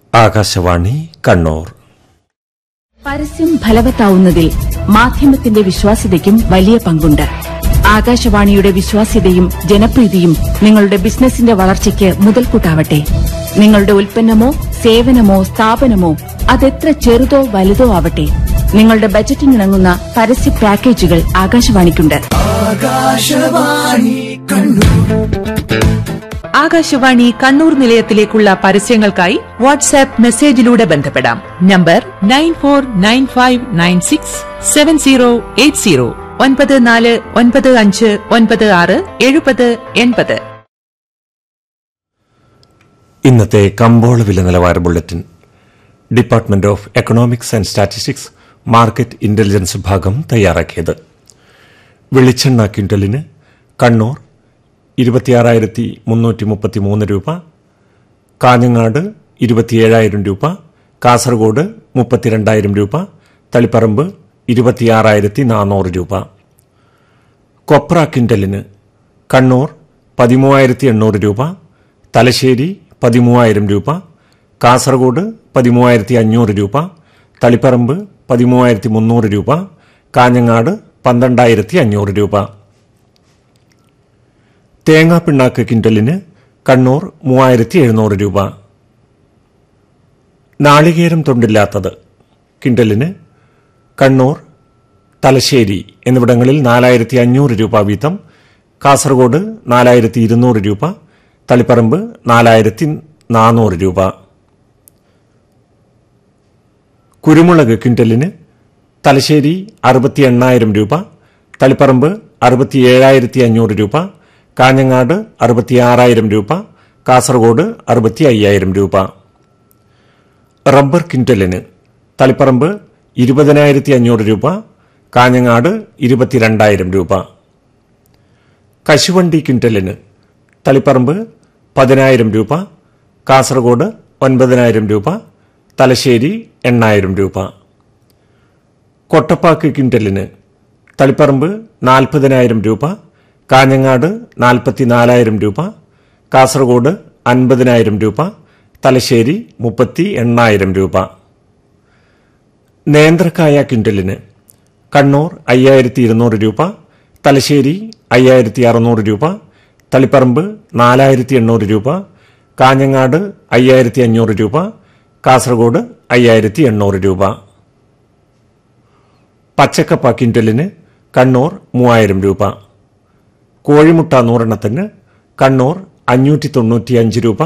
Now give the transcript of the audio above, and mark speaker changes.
Speaker 1: ആകാശവാണി കണ്ണൂർ
Speaker 2: പരസ്യം ഫലവത്താവുന്നതിൽ മാധ്യമത്തിന്റെ വിശ്വാസ്യതയ്ക്കും വലിയ പങ്കുണ്ട് ആകാശവാണിയുടെ വിശ്വാസ്യതയും ജനപ്രീതിയും നിങ്ങളുടെ ബിസിനസിന്റെ വളർച്ചയ്ക്ക് മുതൽക്കൂട്ടാവട്ടെ നിങ്ങളുടെ ഉൽപ്പന്നമോ സേവനമോ സ്ഥാപനമോ അതെത്ര ചെറുതോ വലുതോ ആവട്ടെ നിങ്ങളുടെ ബജറ്റിനിണങ്ങുന്ന പരസ്യ പാക്കേജുകൾ ആകാശവാണിക്കുണ്ട്
Speaker 3: ആകാശവാണി കണ്ണൂർ നിലയത്തിലേക്കുള്ള പരസ്യങ്ങൾക്കായി വാട്സാപ്പ് മെസ്സേജിലൂടെ ബന്ധപ്പെടാം number nine four nine five nine six seven zero eight zero ഒൻപത് നാല് ഒൻപത് അഞ്ച് ഒൻപത് ആറ് എഴുപത് എൺപത്
Speaker 1: ഇന്നത്തെ കമ്പോള വില നിലവാര bulletin department of economics and statistics market intelligence വിഭാഗം തയ്യാറാക്കിയത് വെളിച്ചെണ്ണ ക്വിന്റലിന് കണ്ണൂർ ഇരുപത്തിയാറായിരത്തി മുന്നൂറ്റി മുപ്പത്തി മൂന്ന് രൂപ കാഞ്ഞങ്ങാട് ഇരുപത്തിയേഴായിരം രൂപ കാസർഗോഡ് മുപ്പത്തിരണ്ടായിരം രൂപ തളിപ്പറമ്പ് ഇരുപത്തിയാറായിരത്തി നാനൂറ് രൂപ കൊപ്ര ക്വിന്റലിന് കണ്ണൂർ പതിമൂവായിരത്തി എണ്ണൂറ് രൂപ തലശ്ശേരി പതിമൂവായിരം രൂപ കാസർഗോഡ് പതിമൂവായിരത്തി അഞ്ഞൂറ് രൂപ തളിപ്പറമ്പ് പതിമൂവായിരത്തി മുന്നൂറ് രൂപ കാഞ്ഞങ്ങാട് പന്ത്രണ്ടായിരത്തി അഞ്ഞൂറ് രൂപ തേങ്ങാ പിണ്ണാക്ക് കിൻഡലിന് കണ്ണൂർ മൂവായിരത്തി എഴുന്നൂറ് രൂപ നാളികേരം തൊണ്ടില്ലാത്തത് കിൻഡലിന് കണ്ണൂർ തലശ്ശേരി എന്നിവിടങ്ങളിൽ നാലായിരത്തി അഞ്ഞൂറ് രൂപ വീതം കാസർഗോഡ് നാലായിരത്തി ഇരുന്നൂറ് രൂപ തളിപ്പറമ്പ് നാലായിരത്തി നാനൂറ് രൂപ കുരുമുളക് ക്വിന്റലിന് തലശ്ശേരി അറുപത്തി എണ്ണായിരം രൂപ തളിപ്പറമ്പ് അറുപത്തിയേഴായിരത്തി അഞ്ഞൂറ് രൂപ കാഞ്ഞങ്ങാട് അറുപത്തിയാറായിരം രൂപ കാസർഗോഡ് അറുപത്തി അയ്യായിരം രൂപ റബ്ബർ ക്വിന്റലിന് തളിപ്പറമ്പ് ഇരുപതിനായിരത്തി അഞ്ഞൂറ് രൂപ കാഞ്ഞങ്ങാട് ഇരുപത്തിരണ്ടായിരം രൂപ കശുവണ്ടി ക്വിന്റലിന് തളിപ്പറമ്പ് പതിനായിരം രൂപ കാസർഗോഡ് ഒൻപതിനായിരം രൂപ തലശ്ശേരി എണ്ണായിരം രൂപ കൊട്ടപ്പാക്ക് ക്വിന്റലിന് തളിപ്പറമ്പ് നാൽപ്പതിനായിരം രൂപ കാഞ്ഞങ്ങാട് നാൽപ്പത്തിനാലായിരം രൂപ കാസർഗോഡ് അൻപതിനായിരം രൂപ തലശ്ശേരി മുപ്പത്തി എണ്ണായിരം രൂപ നേന്ത്രക്കായ ക്വിന്റലിന് കണ്ണൂർ അയ്യായിരത്തി ഇരുന്നൂറ് രൂപ തലശ്ശേരി അയ്യായിരത്തി അറുന്നൂറ് രൂപ തളിപ്പറമ്പ് നാലായിരത്തി എണ്ണൂറ് രൂപ കാഞ്ഞങ്ങാട് അയ്യായിരത്തി അഞ്ഞൂറ് രൂപ കാസർഗോഡ് അയ്യായിരത്തി എണ്ണൂറ് രൂപ പച്ചക്കപ്പ ക്വിന്റലിന് കണ്ണൂർ മൂവായിരം രൂപ കോഴിമുട്ട നൂറെണ്ണത്തിന് കണ്ണൂർ അഞ്ഞൂറ്റി തൊണ്ണൂറ്റിയഞ്ച് രൂപ